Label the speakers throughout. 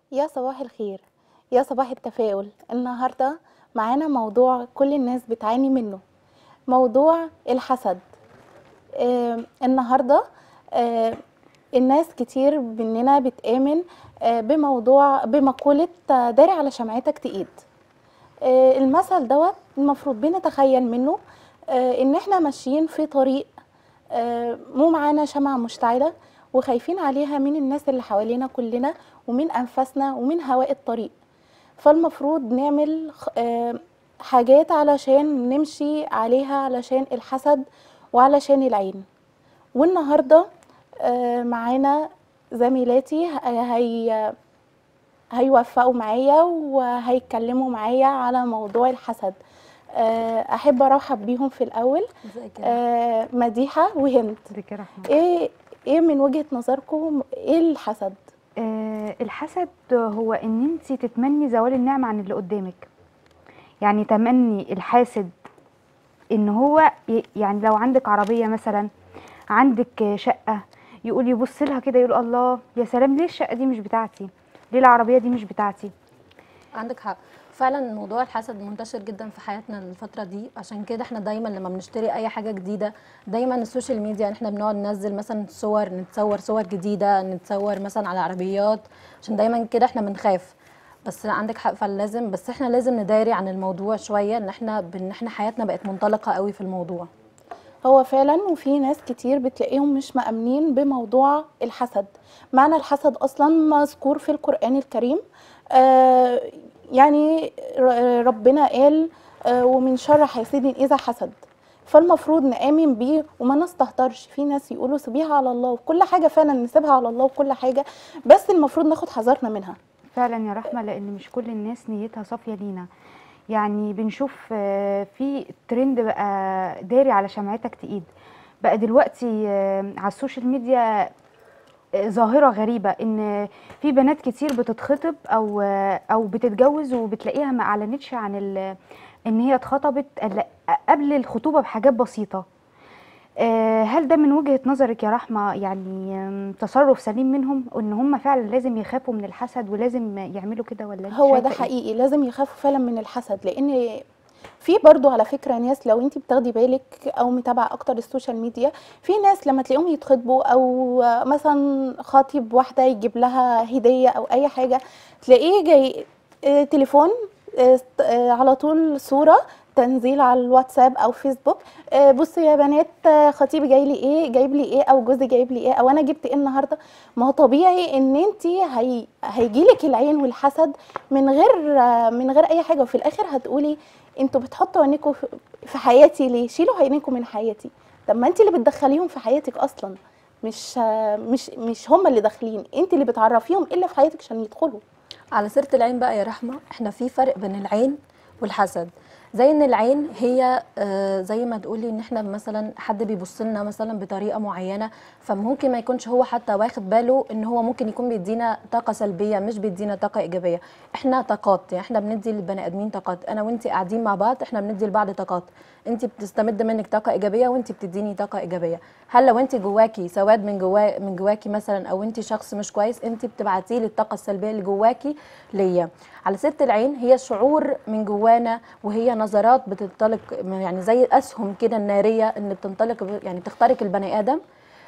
Speaker 1: يا صباح الخير يا صباح التفاؤل النهارده معانا موضوع كل الناس بتعاني منه موضوع الحسد آه النهارده آه الناس كتير مننا بتآمن آه بموضوع بمقولة آه، داري على شمعتك تقيد آه المثل دوت المفروض بنتخيل منه آه ان احنا ماشيين في طريق آه مو معانا شمعة مشتعلة وخايفين عليها من الناس اللي حوالينا كلنا ومن أنفاسنا ومن هواء الطريق فالمفروض نعمل خ- آه، حاجات علشان نمشي عليها علشان الحسد وعلشان العين والنهارده آه، معانا زميلاتي ه- هي هيوفقوا معايا وهيتكلموا معايا على موضوع الحسد آه، احب ارحب بيهم في الاول
Speaker 2: ازيك يا
Speaker 1: آه، مديحه وهند
Speaker 3: ذكي رحمة
Speaker 1: ايه ايه من وجهه نظركم ايه الحسد
Speaker 3: آه الحسد هو ان انت تتمني زوال النعمة عن اللي قدامك يعني تمني الحاسد ان هو ي- يعني لو عندك عربية مثلا عندك شقة يقول يبص لها كده يقول الله يا سلام ليه الشقة دي مش بتاعتي ليه العربية دي مش بتاعتي
Speaker 2: عندك حق فعلا موضوع الحسد منتشر جدا في حياتنا الفترة دي عشان كده احنا دايما لما بنشتري اي حاجة جديدة دايما السوشيال ميديا احنا بنقعد ننزل مثلا صور نتصور صور جديدة نتصور مثلا على عربيات عشان دايما كده احنا بنخاف بس عندك حق فلازم بس احنا لازم نداري عن الموضوع شوية ان احنا ان احنا حياتنا بقت منطلقة قوي في الموضوع
Speaker 1: هو فعلا وفي ناس كتير بتلاقيهم مش مأمنين بموضوع الحسد معنى الحسد اصلا مذكور في القرآن الكريم آه يعني ر- ربنا قال آه ومن شر حاسد اذا حسد فالمفروض نآمن بيه وما نستهترش في ناس يقولوا سيبيها على الله وكل حاجة فعلا نسيبها على الله وكل حاجة بس المفروض ناخد حذرنا منها
Speaker 3: فعلا يا رحمة لأن مش كل الناس نيتها صافية لينا يعني بنشوف آه، في ترند بقى داري على شمعتك تقيد بقى دلوقتي آه، على السوشيال ميديا آه، ظاهرة غريبة ان في بنات كتير بتتخطب او آه، او بتتجوز وبتلاقيها ما اعلنتش عن ال- ان هي اتخطبت إلا قبل الخطوبة بحاجات بسيطة آه، هل ده من وجهة نظرك يا رحمة يعني آم، تصرف سليم منهم ان هم فعلا لازم يخافوا من الحسد ولازم يعملوا كده ولا انت
Speaker 1: هو
Speaker 3: شايفة
Speaker 1: ده
Speaker 3: إيه؟
Speaker 1: حقيقي لازم يخافوا فعلا من الحسد لان في برضو على فكره ناس لو انت بتاخدي بالك او متابعه اكتر السوشيال ميديا في ناس لما تلاقيهم يتخطبوا او مثلا خاطب واحده يجيب لها هديه او اي حاجه تلاقيه جاي آه، تليفون آه، است- آه، على طول صوره تنزيل على الواتساب او فيسبوك آه، بصوا يا بنات آه، خطيبي جاي لي ايه جايب لي ايه او جوزي جايب لي ايه او انا جبت ايه النهارده ما هو طبيعي ان انت هي هيجيلك العين والحسد من غير آه، من غير اي حاجه وفي الاخر هتقولي انتوا بتحطوا عينيكم في- في حياتي ليه شيلوا عينيكم من حياتي طب ما انت اللي بتدخليهم في حياتك اصلا مش آه، مش مش هم اللي داخلين انت اللي بتعرفيهم ايه اللي في حياتك عشان يدخلوا
Speaker 2: على سيرة العين بقى يا رحمة احنا في فرق بين العين والحسد زي ان العين هي آه، زي ما تقولي ان احنا مثلا حد بيبص لنا مثلا بطريقه معينه فممكن ما يكونش هو حتى واخد باله ان هو ممكن يكون بيدينا طاقه سلبيه مش بيدينا طاقه ايجابيه احنا طاقات يعني احنا بندي للبني ادمين طاقات انا وانت قاعدين مع بعض احنا بندي لبعض طاقات انت بتستمد منك طاقه ايجابيه وانت بتديني طاقه ايجابيه هل لو انت جواكي سواد من جوا من جواكي مثلا او انت شخص مش كويس انت بتبعتي لي الطاقه السلبيه اللي جواكي ليا على سيره العين هي شعور من جوانا وهي نظرات بتنطلق يعني زي اسهم كده الناريه ان بتنطلق يعني بتخترق البني ادم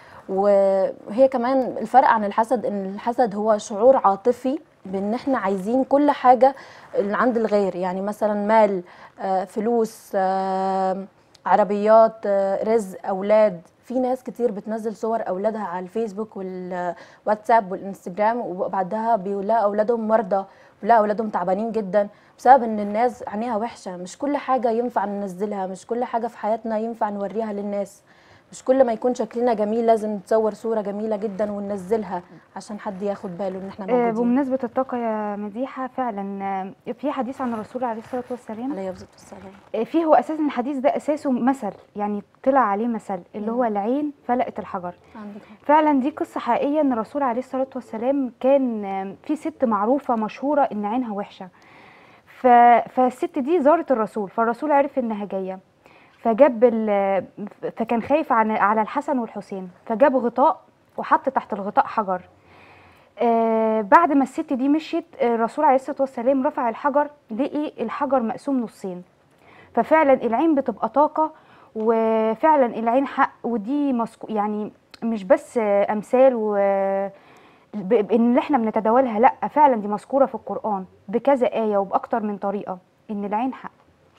Speaker 2: وهي كمان الفرق عن الحسد ان الحسد هو شعور عاطفي بان احنا عايزين كل حاجه اللي عند الغير يعني مثلا مال آه، فلوس آه، عربيات آه، رزق اولاد في ناس كتير بتنزل صور اولادها على الفيسبوك والواتساب والانستجرام وبعدها بيلاقوا اولادهم مرضى بيلاقوا اولادهم تعبانين جدا بسبب ان الناس عينيها وحشه مش كل حاجه ينفع ننزلها مش كل حاجه في حياتنا ينفع نوريها للناس مش كل ما يكون شكلنا جميل لازم نتصور صوره جميله جدا وننزلها عشان حد ياخد باله ان احنا
Speaker 3: آه،
Speaker 2: موجودين
Speaker 3: بمناسبة الطاقة يا مديحة فعلا آه، في حديث عن الرسول عليه الصلاة والسلام
Speaker 2: عليه الصلاه والسلام
Speaker 3: آه، فيه هو أساسا الحديث ده أساسه مثل يعني طلع عليه مثل اللي هو
Speaker 2: مم.
Speaker 3: العين فلقت الحجر
Speaker 2: عندك حق.
Speaker 3: فعلا دي قصة حقيقية ان الرسول عليه الصلاة والسلام كان آم، في ست معروفة مشهورة ان عينها وحشة ف... فالست دي زارت الرسول فالرسول عرف انها جاية فجاب ال... فكان خايف عن... على الحسن والحسين فجاب غطاء وحط تحت الغطاء حجر آه بعد ما الست دي مشيت آه، الرسول عليه الصلاه والسلام رفع الحجر لقي الحجر مقسوم نصين ففعلا العين بتبقى طاقه وفعلا العين حق ودي مسكو يعني مش بس آه، امثال و ب- ب- ان احنا بنتداولها لا فعلا دي مذكوره في القران بكذا ايه وباكتر من طريقه ان العين حق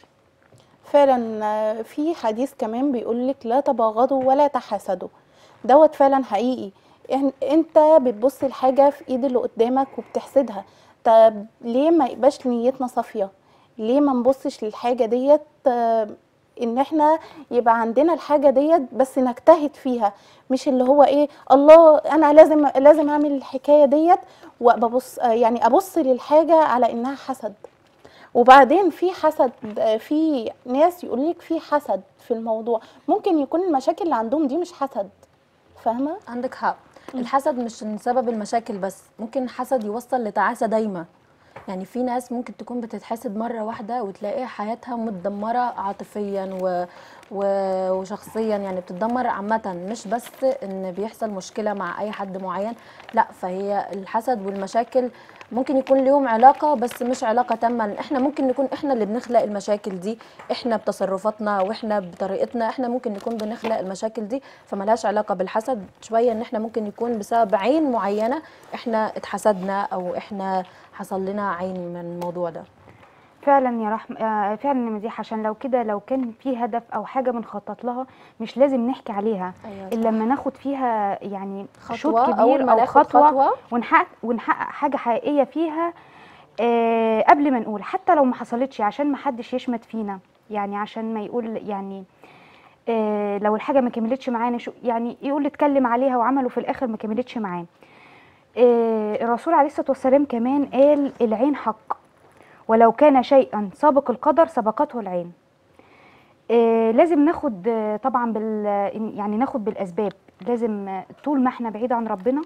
Speaker 1: فعلا آه، في حديث كمان بيقول لك لا تباغضوا ولا تحاسدوا دوت فعلا حقيقي إن- انت بتبص الحاجة في ايد اللي قدامك وبتحسدها طب ليه ما يبقاش نيتنا صافية ليه ما نبصش للحاجة ديت آه، ان احنا يبقى عندنا الحاجة ديت بس نجتهد فيها مش اللي هو ايه الله انا لازم لازم اعمل الحكاية ديت وابص يعني ابص للحاجة على انها حسد وبعدين في حسد في ناس يقول لك في حسد في الموضوع ممكن يكون المشاكل اللي عندهم دي مش حسد فاهمه
Speaker 2: عندك حق الحسد مش من سبب المشاكل بس ممكن الحسد يوصل لتعاسة دايما يعني في ناس ممكن تكون بتتحسد مرة واحدة وتلاقي حياتها متدمرة عاطفيا و... و... وشخصيا يعني بتتدمر عامة مش بس ان بيحصل مشكلة مع اي حد معين لا فهي الحسد والمشاكل ممكن يكون ليهم علاقة بس مش علاقة تامة لأن احنا ممكن نكون احنا اللي بنخلق المشاكل دي احنا بتصرفاتنا واحنا بطريقتنا احنا ممكن نكون بنخلق المشاكل دي فملهاش علاقة بالحسد شوية ان احنا ممكن يكون بسبب عين معينة احنا اتحسدنا او احنا حصل لنا عين من الموضوع ده
Speaker 3: فعلا يا رحمة آه، فعلا يا مديح عشان لو كده لو كان في هدف او حاجه بنخطط لها مش لازم نحكي عليها
Speaker 2: أيوة
Speaker 3: الا لما ناخد فيها يعني شوط
Speaker 2: خطوة
Speaker 3: كبير
Speaker 2: أول ما
Speaker 3: او
Speaker 2: ناخد
Speaker 3: خطوه,
Speaker 2: خطوة.
Speaker 3: ونحقق ونحقق حاجه حقيقيه فيها آه قبل ما نقول حتى لو ما حصلتش عشان ما حدش يشمت فينا يعني عشان ما يقول يعني آه لو الحاجه ما كملتش معانا شو يعني يقول اتكلم عليها وعمله في الاخر ما كملتش معاه آه الرسول عليه الصلاه والسلام كمان قال العين حق ولو كان شيئا سابق القدر سبقته العين آه لازم ناخد آه، طبعا بال يعني ناخد بالاسباب لازم آه، طول ما احنا بعيد عن ربنا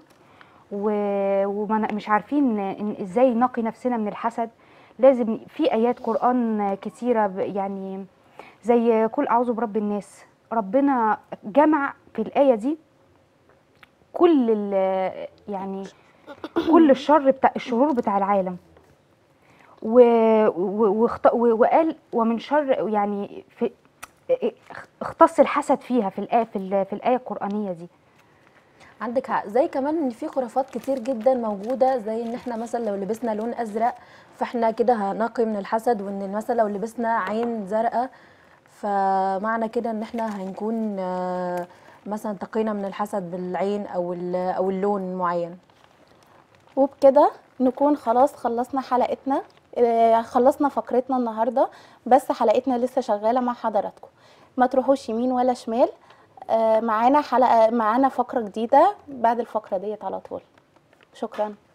Speaker 3: ومش عارفين إن ازاي نقي نفسنا من الحسد لازم في ايات قران كتيره ب- يعني زي قل اعوذ برب الناس ربنا جمع في الايه دي كل ال- يعني كل الشر بتاع الشرور بتاع العالم و و- واخت- و- وقال ومن شر يعني في اختص الحسد فيها في الآية في, ال- في الآية القرآنية دي
Speaker 2: عندك حق زي كمان ان في خرافات كتير جدا موجوده زي ان احنا مثلا لو لبسنا لون ازرق فاحنا كده هنقي من الحسد وان مثلا لو لبسنا عين زرقاء فمعنى كده ان احنا هنكون آه، مثلا تقينا من الحسد بالعين او ال- او اللون معين
Speaker 1: وبكده نكون خلاص خلصنا حلقتنا آه، خلصنا فقرتنا النهارده بس حلقتنا لسه شغاله مع حضراتكم ما تروحوش يمين ولا شمال آه، معانا حلقه معانا فقره جديده بعد الفقره ديت على طول شكرا